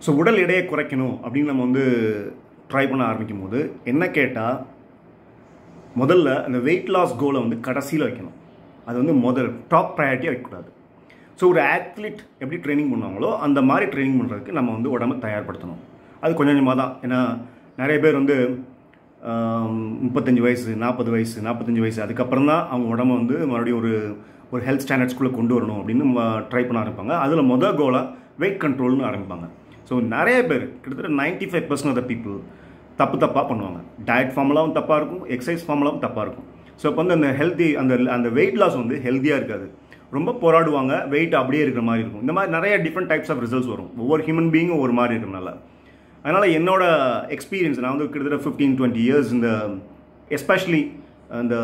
so உடல் எடையை குறைக்கணும் அப்படின்னு நம்ம வந்து ட்ரை பண்ண ஆரம்பிக்கும் போது என்ன கேட்டால் முதல்ல அந்த வெயிட் லாஸ் கோலை வந்து கடைசியில் வைக்கணும் அது வந்து முதல் டாப் ப்ரையாரிட்டியாக வைக்கக்கூடாது ஸோ ஒரு ஆத்லீட் எப்படி ட்ரைனிங் பண்ணுவாங்களோ அந்த மாதிரி ட்ரைனிங் பண்ணுறதுக்கு நம்ம வந்து உடம்பை தயார்படுத்தணும் அது கொஞ்சம் கொஞ்சமாக தான் ஏன்னா நிறைய பேர் வந்து ஆம், முப்பத்தஞ்சு வயசு நாற்பது வயசு நாற்பத்தஞ்சு வயசு அதுக்கப்புறம் தான் அவங்க உடம்ப வந்து மறுபடியும் ஒரு ஒரு ஹெல்த் ஸ்டாண்டர்ட்ஸ்குள்ளே கொண்டு வரணும் அப்படின்னு ட்ரை பண்ண ஆரம்பிப்பாங்க அதில் முதல் கோலாக வெயிட் கண்ட்ரோல்னு ஆரம்பிப்பாங்க ஸோ நிறைய பேர் கிட்டத்தட்ட ninety five percent of the people தப்பு தப்பாக பண்ணுவாங்க டயட் ஃபார்முலாவும் தப்பாக இருக்கும் எக்ஸசைஸ் ஃபார்முலாவும் தப்பாக இருக்கும் ஸோ இப்போ வந்து அந்த ஹெல்த்தி அந்த அந்த வெயிட் லாஸ் வந்து ஹெல்த்தியாக இருக்காது ரொம்ப போராடுவாங்க வெயிட் அப்படியே இருக்கிற மாதிரி இருக்கும் இந்த மாதிரி நிறைய டிஃப்ரெண்ட் டைப்ஸ் ஆஃப் ரிசல்ட்ஸ் வரும் ஒவ்வொரு ஹியூமன் பீயிங்கும் ஒரு மாதிரி இருக்கிறனால அதனால் என்னோட எக்ஸ்பீரியன்ஸ் நான் வந்து கிட்டத்தட்ட ஃபிஃப்டீன் டுவெண்ட்டி இயர்ஸ் இந்த எஸ்பெஷலி அந்த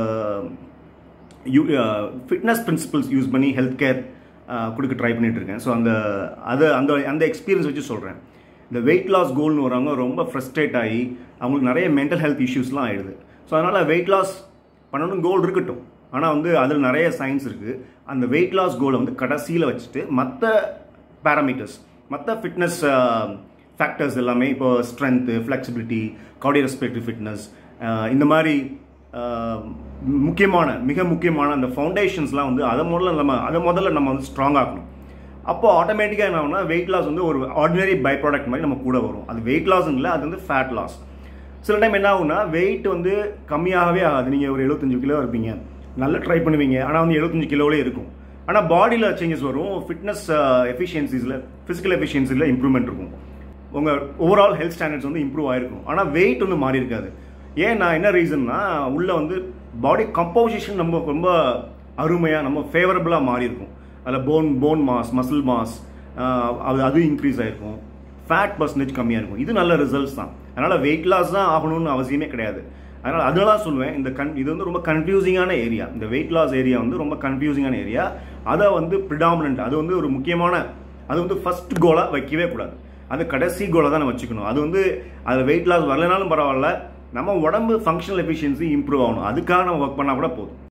யூ ஃபிட்னஸ் பிரின்சிபல்ஸ் யூஸ் பண்ணி ஹெல்த் கேர் கொடுக்க ட்ரை பண்ணிட்டு இருக்கேன் ஸோ அந்த அதை அந்த அந்த எக்ஸ்பீரியன்ஸ் வச்சு சொல்கிறேன் இந்த வெயிட் லாஸ் கோல்னு வரவங்க ரொம்ப ஃப்ரஸ்ட்ரேட் ஆகி அவங்களுக்கு நிறைய மென்டல் ஹெல்த் இஷ்யூஸ்லாம் ஆயிடுது ஸோ அதனால் வெயிட் லாஸ் பண்ணணும் கோல் இருக்கட்டும் ஆனால் வந்து அதில் நிறைய சயின்ஸ் இருக்குது அந்த வெயிட் லாஸ் கோலை வந்து கடைசியில் வச்சுட்டு மற்ற பேராமீட்டர்ஸ் மற்ற ஃபிட்னஸ் ஃபேக்டர்ஸ் எல்லாமே இப்போ ஸ்ட்ரென்த்து ஃப்ளெக்சிபிலிட்டி கார்டியோரெஸ்பெக்டிவ் ஃபிட்னஸ் இந்த மாதிரி ஆஹ், முக்கியமான மிக முக்கியமான அந்த ஃபவுண்டேஷன்ஸ்லாம் வந்து அதை முதல்ல நம்ம அதை முதல்ல நம்ம வந்து ஸ்ட்ராங் ஆக்கணும் அப்போ ஆட்டோமேட்டிக்காக என்ன ஆகும்னா வெயிட் லாஸ் வந்து ஒரு ஆர்டினரி பை ப்ராடக்ட் மாதிரி நம்ம கூட வரும் அது வெயிட் லாஸ் இல்லை அது வந்து ஃபேட் லாஸ் சில டைம் என்ன ஆகும்னா வெயிட் வந்து கம்மியாகவே ஆகாது நீங்கள் ஒரு 75 கிலோ இருப்பீங்க நல்லா ட்ரை பண்ணுவீங்க ஆனால் வந்து 75 கிலோவிலே இருக்கும் ஆனால் பாடியில் சேஞ்சஸ் வரும் ஃபிட்னஸ் எஃபிஷியன்சிஸில் ஃபிசிக்கல் எஃபிஷியன்சியில் இம்ப்ரூவ்மெண்ட் இருக்கும் உங்கள் ஓவரால் ஹெல்த் ஸ்டாண்டர்ட்ஸ் வந்து இம்ப்ரூவ் ஆயிருக்கும் ஆனால் வெயிட் வந்து மாறி இருக்காது ஏன் நான் என்ன ரீசன்னா உள்ள வந்து பாடி கம்போசிஷன் நம்ம ரொம்ப அருமையாக நம்ம ஃபேவரபுளாக மாறி இருக்கும் அதில் bone bone mass muscle mass அது அது இன்க்ரீஸ் ஆயிருக்கும் ஃபேட் பர்சன்டேஜ் கம்மியாக இருக்கும் இது நல்ல ரிசல்ட்ஸ் தான் அதனால் வெயிட் லாஸ் தான் ஆகணும்னு அவசியமே கிடையாது அதனால் அதனால சொல்லுவேன் இந்த கன் இது வந்து ரொம்ப கன்ஃபியூசிங்கான ஏரியா இந்த வெயிட் லாஸ் ஏரியா வந்து ரொம்ப கன்ஃபியூசிங்கான ஏரியா அதை வந்து ப்ரிடாமினன்ட் அது வந்து ஒரு முக்கியமான அது வந்து ஃபர்ஸ்ட் கோலாக வைக்கவே கூடாது அது கடைசி கோலை தான் நம்ம வச்சுக்கணும் அது வந்து அது வெயிட் லாஸ் வரலைனாலும் பரவாயில்ல நம்ம உடம்பு ஃபங்க்ஷனல் எஃபிஷியன்சி இம்ப்ரூவ் ஆகணும் அதுக்காக நம்ம ஒர்க் பண்ணால் கூட போதும்